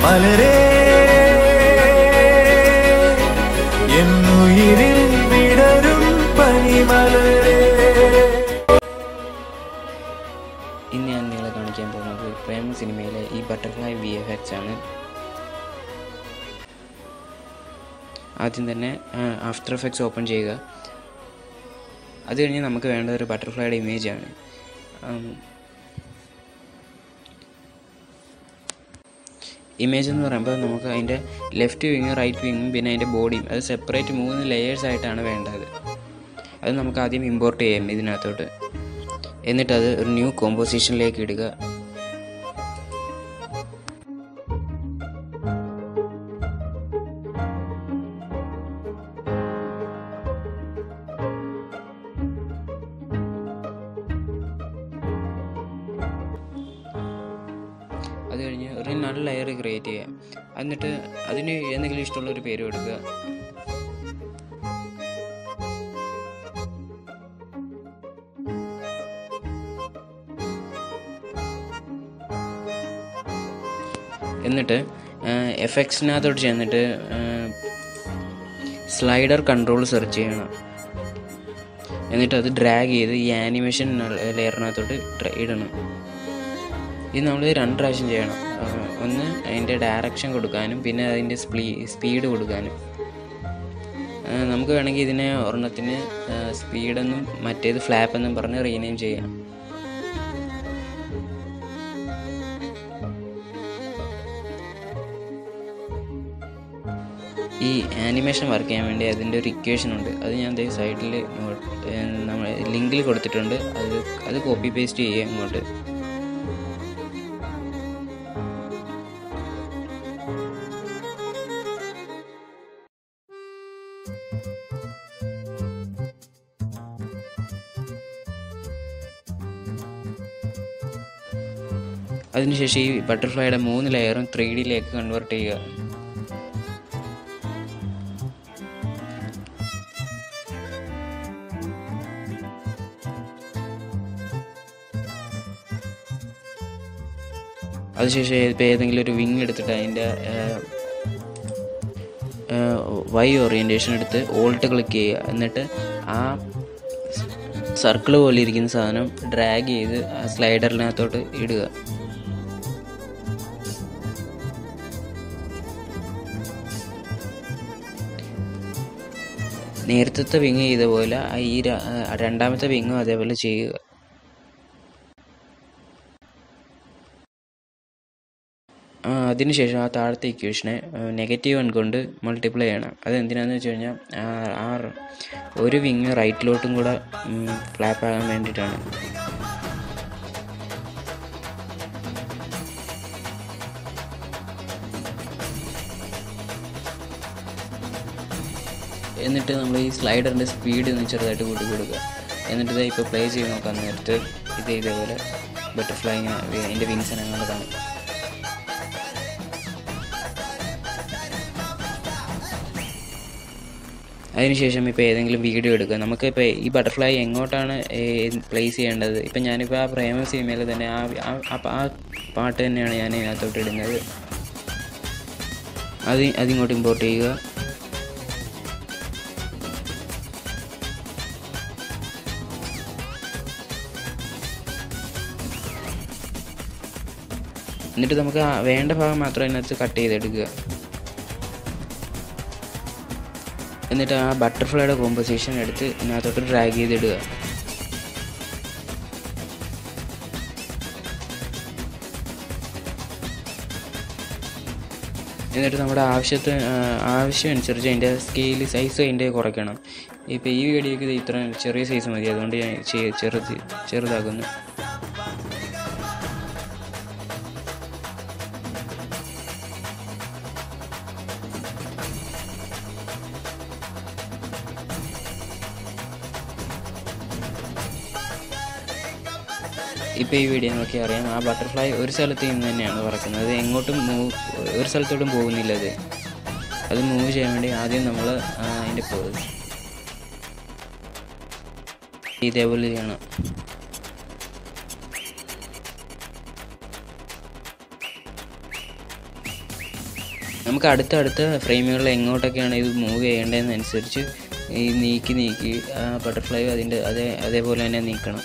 മലരേ എന്നുയിരിൽ വിടരും പനിമലരേ ഇന്ന് ഞാൻ നിങ്ങളെ കാണിക്കാൻ പോകുന്നത് പ്രേം സിനിമയിലെ ഈ ബട്ടർഫ്ലൈ വി എഫ് എക്സ് ആണ് ആദ്യം തന്നെ ആഫ്റ്റർ എഫക്ട്സ് ഓപ്പൺ ചെയ്യുക അത് കഴിഞ്ഞ് നമുക്ക് വേണ്ട ഒരു ബട്ടർഫ്ലൈയുടെ ഇമേജ് ആണ് ഇമേജ് എന്ന് പറയുമ്പോൾ നമുക്ക് അതിൻ്റെ ലെഫ്റ്റ് വിങ്ങും റൈറ്റ് വിങ്ങും പിന്നെ അതിൻ്റെ ബോഡിയും അത് സെപ്പറേറ്റ് മൂന്ന് ലെയേഴ്സ് ആയിട്ടാണ് വേണ്ടത് അത് നമുക്ക് ആദ്യം ഇമ്പോർട്ട് ചെയ്യാം ഇതിനകത്തോട്ട് എന്നിട്ട് അത് ഒരു ന്യൂ കോമ്പോസിഷനിലേക്ക് ഇടുക അത് കഴിഞ്ഞ് ഒരു നല്ല ലെയർ ക്രിയേറ്റ് ചെയ്യാം എന്നിട്ട് അതിന് എന്തെങ്കിലും ഇഷ്ടമുള്ള ഒരു പേര് കൊടുക്കുക എന്നിട്ട് എഫക്ട്സിനകത്തോട്ട് ചെന്നിട്ട് സ്ലൈഡർ കൺട്രോൾ സെർച്ച് ചെയ്യണം എന്നിട്ട് അത് ഡ്രാഗ് ചെയ്ത് ഈ ആനിമേഷൻ ലെയറിനകത്തോട്ട് ഇടണം ഇത് നമ്മൾ രണ്ട് പ്രാവശ്യം ചെയ്യണം ആ, ഒന്ന് അതിൻ്റെ ഡയറക്ഷൻ കൊടുക്കാനും പിന്നെ അതിൻ്റെ സ്പീ സ്പീഡ് കൊടുക്കാനും ആ, നമുക്ക് വേണമെങ്കിൽ ഇതിനെ ഒരെണ്ണത്തിന് സ്പീഡെന്നും മറ്റേത് ഫ്ലാപ്പ് എന്നും പറഞ്ഞ് റീനെയിം ചെയ്യാം ഈ ആനിമേഷൻ വർക്ക് ചെയ്യാൻ വേണ്ടി അതിൻ്റെ ഒരു ഇക്വേഷൻ ഉണ്ട് അത് ഞാൻ ദേ സൈഡിൽ നമ്മൾ ലിങ്കിൽ കൊടുത്തിട്ടുണ്ട് അത് അത് കോപ്പി പേസ്റ്റ് ചെയ്യുക ഇങ്ങോട്ട് അതിനുശേഷം ഈ ബട്ടർഫ്ലൈയുടെ മൂന്ന് ലെയറും ത്രീ ഡിയിലേക്ക് കൺവേർട്ട് ചെയ്യുക അതിനുശേഷം ഇപ്പോൾ ഏതെങ്കിലും ഒരു വിങ് എടുത്തിട്ട് അതിൻ്റെ വൈ ഓറിയൻറ്റേഷൻ എടുത്ത് ഓൾട്ട് ക്ലിക്ക് ചെയ്യുക എന്നിട്ട് ആ സർക്കിൾ പോലെ ഇരിക്കുന്ന സാധനം ഡ്രാഗ് ചെയ്ത് ആ സ്ലൈഡറിനകത്തോട്ട് ഇടുക നേരത്തെ വിങ് ചെയ്ത പോലെ ആ ഈ ര- ആ രണ്ടാമത്തെ വിങ്ങും അതേപോലെ ചെയ്യുക ആ, അതിനുശേഷം ആ താഴത്തെ ഇക്വേഷനെ നെഗറ്റീവ് വൺ കൊണ്ട് മൾട്ടിപ്ലൈ ചെയ്യണം അത് എന്തിനാന്ന് വെച്ച് കഴിഞ്ഞാൽ ആ ആ റ് ഒരു വിങ് റൈറ്റിലോട്ടും കൂടെ ഫ്ലാപ്പ് ആകാൻ വേണ്ടിയിട്ടാണ് എന്നിട്ട് നമ്മൾ ഈ സ്ലൈഡറിൻ്റെ സ്പീഡ് ഒന്ന് ചെറുതായിട്ട് കൂട്ടി കൊടുക്കുക എന്നിട്ട് ഇത് ഇപ്പോൾ പ്ലേ ചെയ്ത് നോക്കാൻ നേരത്ത് ഇത് ഇതേപോലെ ബട്ടർഫ്ലൈ ഇങ്ങനെ അതിൻ്റെ വിങ്സ് അനങ്ങാതെ അതിനുശേഷം ഇപ്പോൾ ഏതെങ്കിലും വീഡിയോ എടുക്കുക നമുക്കിപ്പോൾ ഈ ബട്ടർഫ്ലൈ എങ്ങോട്ടാണ് പ്ലേസ് ചെയ്യേണ്ടത് ഇപ്പം ഞാനിപ്പോൾ ആ പ്രേമ സിനിമയിൽ തന്നെ ആ ആ- ആ പാ- ആ പാട്ട് തന്നെയാണ് ഞാൻ ഇതിനകത്തോട്ട് ഇടുന്നത് അത് അതിങ്ങോട്ട് ഇമ്പോർട്ട് ചെയ്യുക എന്നിട്ട് നമുക്ക് ആ വേണ്ട ഭാഗം മാത്രം അതിനകത്ത് കട്ട് ചെയ്തെടുക്കുക എന്നിട്ട് ആ ബട്ടർഫ്ലൈയുടെ കോമ്പോസിഷൻ എടുത്ത് ഇതിനകത്തോട്ട് ഡ്രാഗ് ചെയ്തിടുക എന്നിട്ട് നമ്മുടെ ആവശ്യത്തിന് ആ, ആവശ്യം അനുസരിച്ച് അതിൻ്റെ സ്കെയിൽ സൈസ് അതിൻ്റെ കുറയ്ക്കണം ഇപ്പോൾ ഈ വീഡിയോക്ക് ഇത് ഇത്ര ചെറിയ സൈസ് മതി അതുകൊണ്ട് ഞാൻ ചെ- ചെറുത് ചെറുതാക്കുന്നു ഇപ്പോൾ ഈ വീഡിയോ നോക്കി അറിയാം ആ ബട്ടർഫ്ലൈ ഒരു സ്ഥലത്ത് നിന്ന് തന്നെയാണ് പറക്കുന്നത് അത് എങ്ങോട്ടും മൂവ് ഒരു സ്ഥലത്തോട്ടും പോകുന്നില്ല അത് അത് മൂവ് ചെയ്യാൻ വേണ്ടി ആദ്യം നമ്മൾ അതിൻ്റെ ഇതേപോലെ ചെയ്യണം നമുക്ക് അടുത്ത അടുത്ത ഫ്രെയിമുകളിൽ എങ്ങോട്ടൊക്കെയാണ് ഇത് മൂവ് ചെയ്യേണ്ടതെന്നനുസരിച്ച് ഈ നീക്കി നീക്കി ബട്ടർഫ്ലൈ അതിൻ്റെ അതേ അതേപോലെ തന്നെ നീക്കണം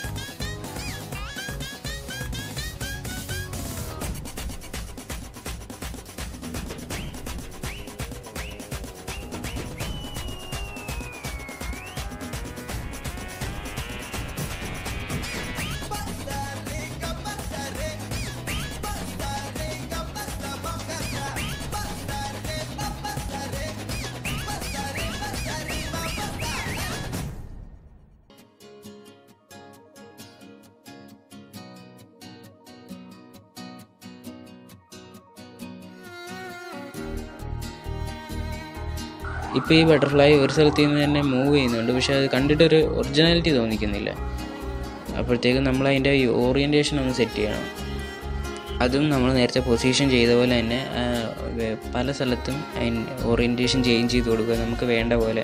ഇപ്പോൾ ഈ ബട്ടർഫ്ലൈ ഒരു സ്ഥലത്ത് നിന്ന് തന്നെ മൂവ് ചെയ്യുന്നുണ്ട് പക്ഷേ അത് കണ്ടിട്ടൊരു ഒറിജിനാലിറ്റി തോന്നിക്കുന്നില്ല അപ്പോഴത്തേക്കും നമ്മൾ അതിൻ്റെ ഈ ഓറിയൻറ്റേഷൻ ഒന്ന് സെറ്റ് ചെയ്യണം അതും നമ്മൾ നേരത്തെ പൊസിഷൻ ചെയ്ത പോലെ തന്നെ ആ, വേ- പല സ്ഥലത്തും ഓറിയൻറ്റേഷൻ ചേഞ്ച് ചെയ്ത് കൊടുക്കുക നമുക്ക് വേണ്ട പോലെ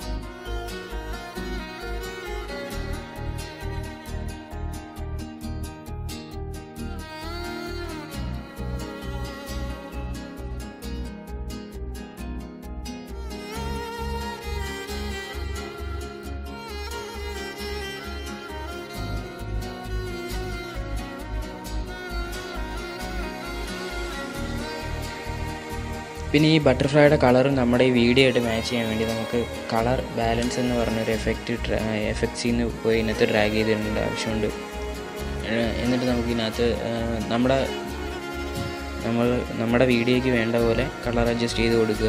പിന്നെ ഈ ബട്ടർഫ്ലൈയുടെ കളർ നമ്മുടെ ഈ വീഡിയോ ആയിട്ട് മാച്ച് ചെയ്യാൻ വേണ്ടി നമുക്ക് കളർ ബാലൻസ് എന്ന് പറഞ്ഞൊരു എഫക്റ്റ് എഫക്ട്സിൽ നിന്ന് പോയി ഇതിനകത്ത് ഡ്രാഗ് ചെയ്തിടേണ്ട ആവശ്യമുണ്ട് ഏഹ് എന്നിട്ട് നമുക്ക് ഇതിനകത്ത് ഏഹ് നമ്മുടെ നമ്മൾ നമ്മുടെ വീഡിയോയ്ക്ക് വേണ്ട പോലെ കളർ അഡ്ജസ്റ്റ് ചെയ്ത് കൊടുക്കുക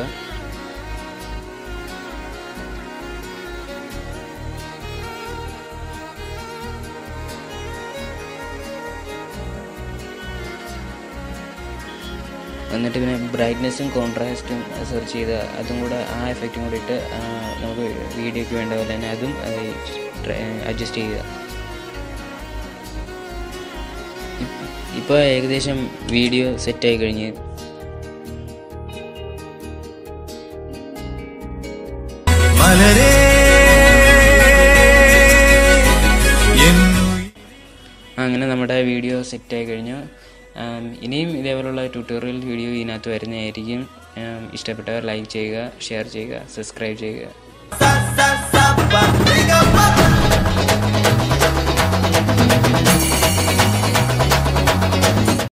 എന്നിട്ട് പിന്നെ ബ്രൈറ്റ്നെസ്സും കോൺട്രാസ്റ്റും സെർച്ച് ചെയ്ത് അതും കൂടെ ആ എഫക്റ്റും കൂടെ ഇട്ട് ആ, നമുക്ക് വീഡിയോയ്ക്ക് വേണ്ട പോലെ തന്നെ അതും അഡ്ജസ്റ്റ് ചെയ്യുക ഇപ്പോൾ ഏകദേശം വീഡിയോ സെറ്റായി കഴിഞ്ഞ് മലരേ എന്നു അങ്ങനെ നമ്മുടെ വീഡിയോ സെറ്റായി കഴിഞ്ഞു ആം, ഇനിയും ഇതേപോലുള്ള ട്യൂട്ടോറിയൽ വീഡിയോ ഇതിനകത്ത് വരുന്നതായിരിക്കും ആം, ഇഷ്ടപ്പെട്ടവർ ലൈക്ക് ചെയ്യുക ഷെയർ ചെയ്യുക സബ്സ്ക്രൈബ് ചെയ്യുക sa sa sa pa,